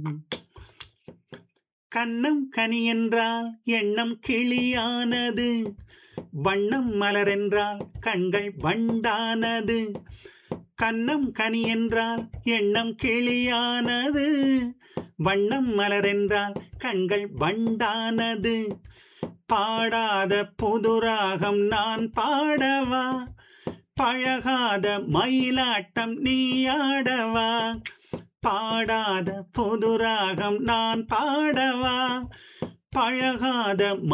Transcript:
கன்னம் கனி என்றால் எண்ணம் கிளியானது வண்ணம் மலரென்றால் கண்கள் வண்டானது கன்னம் கனி என்றால் எண்ணம் கிளியானது வண்ணம் மலரென்றால் கண்கள் வண்டானது பாடாத புதுராகம் நான் பாடவா பழகாத மயிலாட்டம் நீயாடவா பாடாத புதுராகம் நான் பாடவா பழகாத